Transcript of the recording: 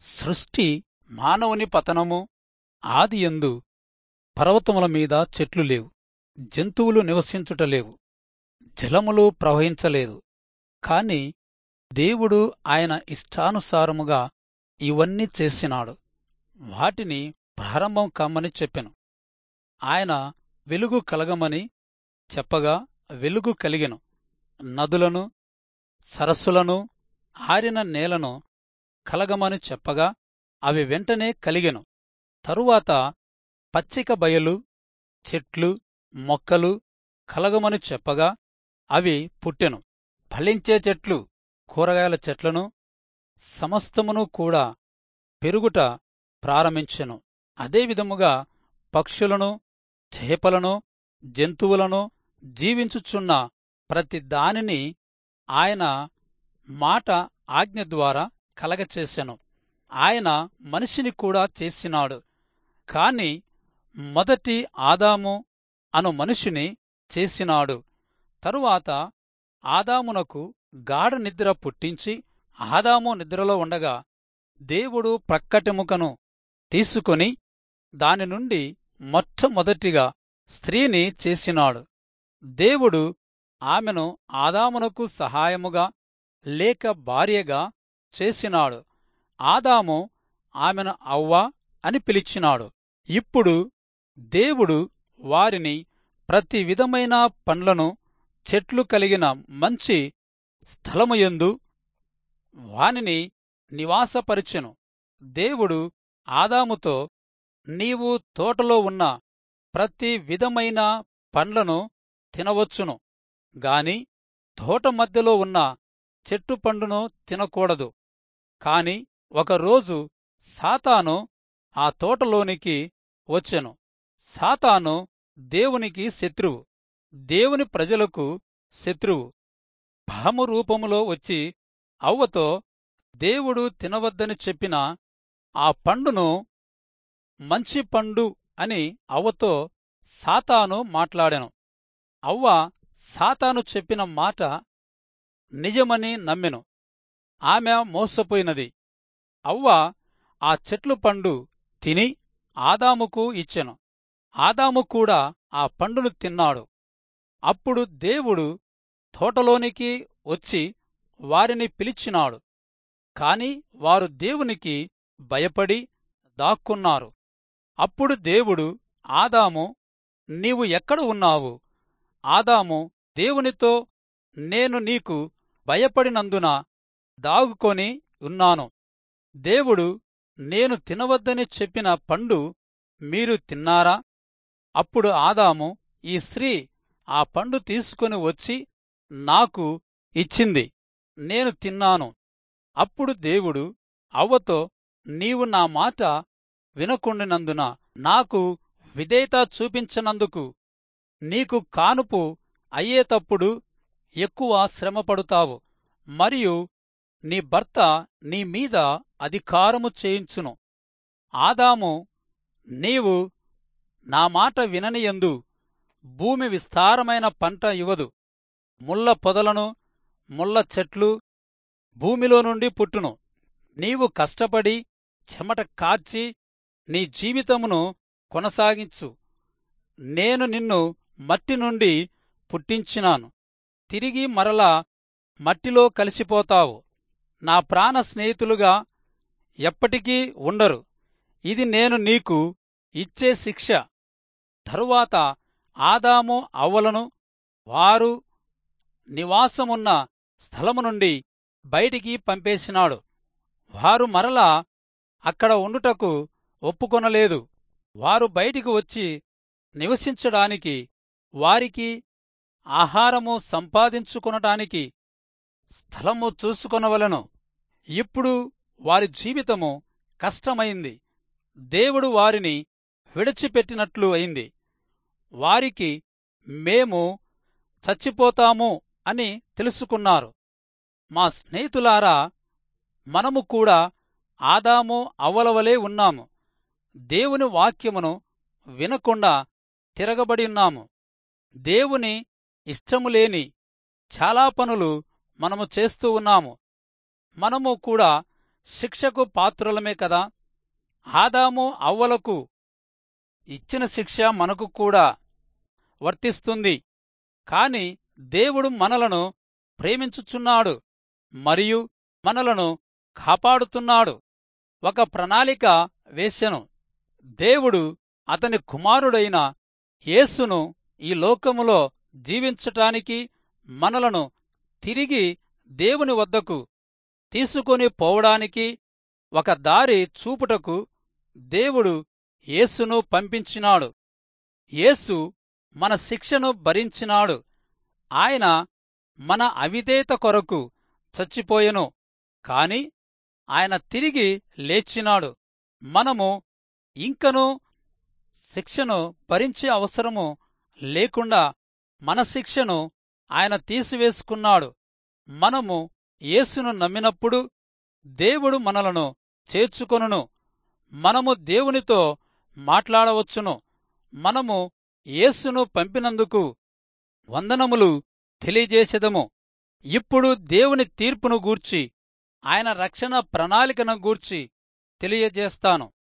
సృష్టి మానవుని పతనము ఆదియందు పర్వతముల మీద చెట్లు లేవు జంతువులు నివసించుటలేవు జలములు ప్రవహించలేదు కాని దేవుడు ఆయన ఇష్టానుసారముగా ఇవన్నీ చేసినాడు వాటిని ప్రారంభం కమ్మని చెప్పెను ఆయన వెలుగు కలగమని చెప్పగా వెలుగు కలిగెను నదులను సరస్సులను ఆరిన నేలను కలగమని చెప్పగా అవి వెంటనే కలిగెను తరువాత పచ్చిక బయలు చెట్లు మొక్కలు కలగమని చెప్పగా అవి పుట్టెను ఫలించే చెట్లు కూరగాయల చెట్లను సమస్తమును కూడా పెరుగుట ప్రారంభించెను అదేవిధముగా పక్షులను చేపలను జంతువులను జీవించుచున్న ప్రతి దానిని ఆయన మాట ఆజ్ఞ ద్వారా కలగచేసెను ఆయన మనిషిని కూడా చేసినాడు కాని మొదటి ఆదాము అను మనిషిని చేసినాడు తరువాత ఆదామునకు గాఢ నిద్ర పుట్టించి ఆదాము నిద్రలో ఉండగా దేవుడు ప్రక్కటెముకను తీసుకొని దాని నుండి మొట్టమొదటిగా స్త్రీని చేసినాడు దేవుడు ఆమెను ఆదామునకు సహాయముగా లేక భార్యగా చేసినాడు ఆదాము ఆమెను అవ్వ అని పిలిచినాడు ఇప్పుడు దేవుడు వారిని ప్రతి విధమైన పండ్లను చెట్లు కలిగిన మంచి స్థలముయందు వానిని నివాసపరిచెను దేవుడు ఆదాముతో నీవు తోటలో ఉన్న ప్రతి విధమైన పండ్లను తినవచ్చును గాని తోట మధ్యలో ఉన్న చెట్టు పండును తినకూడదు కాని ఒకరోజు సాతాను ఆ తోటలోనికి వచ్చెను సాతాను దేవునికి శత్రువు దేవుని ప్రజలకు శత్రువు పాము రూపములో వచ్చి అవ్వతో దేవుడు తినవద్దని చెప్పిన ఆ పండును మంచి పండు అని అవ్వతో సాతాను మాట్లాడెను అవ్వ సాతాను చెప్పిన మాట నిజమని నమ్మెను ఆమె మోసపోయినది అవ్వ ఆ చెట్లు పండు తిని ఆదాముకు ఇచ్చెను ఆదాము కూడా ఆ పండును తిన్నాడు అప్పుడు దేవుడు తోటలోనికి వచ్చి వారిని పిలిచినాడు కాని వారు దేవునికి భయపడి దాక్కున్నారు అప్పుడు దేవుడు ఆదాము నీవు ఎక్కడ ఉన్నావు ఆదాము దేవునితో నేను నీకు భయపడినందున దాగుకొని ఉన్నాను దేవుడు నేను తినవద్దని చెప్పిన పండు మీరు తిన్నారా అప్పుడు ఆదాము ఈ స్త్రీ ఆ పండు తీసుకుని వచ్చి నాకు ఇచ్చింది నేను తిన్నాను అప్పుడు దేవుడు అవ్వతో నీవు నా మాట వినకుండినందున నాకు విధేయత చూపించనందుకు నీకు కానుపు అయ్యేటప్పుడు ఎక్కువ శ్రమపడుతావు మరియు నీ భర్త నీ మీద అధికారము చేయించును ఆదాము నీవు నా మాట విననియందు భూమి విస్తారమైన పంట ఇవ్వదు ముళ్ళ పొదలను ముళ్ళ చెట్లు భూమిలో నుండి పుట్టును నీవు కష్టపడి చెమట కార్చి నీ జీవితమును కొనసాగించు నేను నిన్ను మట్టి నుండి పుట్టించినాను తిరిగి మరలా మట్టిలో కలిసిపోతావు నా ప్రాణ స్నేహితులుగా ఎప్పటికీ ఉండరు ఇది నేను నీకు ఇచ్చే శిక్ష తరువాత ఆదాము అవ్వలను వారు నివాసమున్న స్థలము నుండి బయటికి పంపేసినాడు వారు మరలా అక్కడ ఉండుటకు ఒప్పుకొనలేదు వారు బయటికి వచ్చి నివసించడానికి వారికి ఆహారము సంపాదించుకొనటానికి స్థలము చూసుకొనవలను ఇప్పుడు వారి జీవితము కష్టమైంది దేవుడు వారిని విడిచిపెట్టినట్లు అయింది వారికి మేము చచ్చిపోతాము అని తెలుసుకున్నారు మా స్నేహితులారా మనము కూడా ఆదాము అవ్వలవలే ఉన్నాము దేవుని వాక్యమును వినకుండా తిరగబడి ఉన్నాము దేవుని ఇష్టము లేని చాలా పనులు మనము చేస్తూ ఉన్నాము మనము కూడా శిక్షకు పాత్రులమే కదా ఆదాము అవ్వలకు ఇచ్చిన శిక్ష మనకు కూడా వర్తిస్తుంది కాని దేవుడు మనలను ప్రేమించుచున్నాడు మరియు మనలను కాపాడుతున్నాడు ఒక ప్రణాళిక వేసెను దేవుడు అతని కుమారుడైన యేసును ఈ లోకములో జీవించటానికి మనలను తిరిగి దేవుని వద్దకు తీసుకొని పోవడానికి ఒక దారి చూపుటకు దేవుడు యేసును పంపించినాడు యేసు మన శిక్షను భరించినాడు ఆయన మన అవిధేత కొరకు చచ్చిపోయెను కాని ఆయన తిరిగి లేచినాడు మనము ఇంకనూ శిక్షను భరించే అవసరము లేకుండా మన శిక్షను ఆయన తీసివేసుకున్నాడు మనము యేసును నమ్మినప్పుడు దేవుడు మనలను చేర్చుకొనును మనము దేవునితో మాట్లాడవచ్చును మనము యేసును పంపినందుకు వందనములు తెలియజేసెదము ఇప్పుడు దేవుని తీర్పును గూర్చి ఆయన రక్షణ ప్రణాళికను గూర్చి తెలియజేస్తాను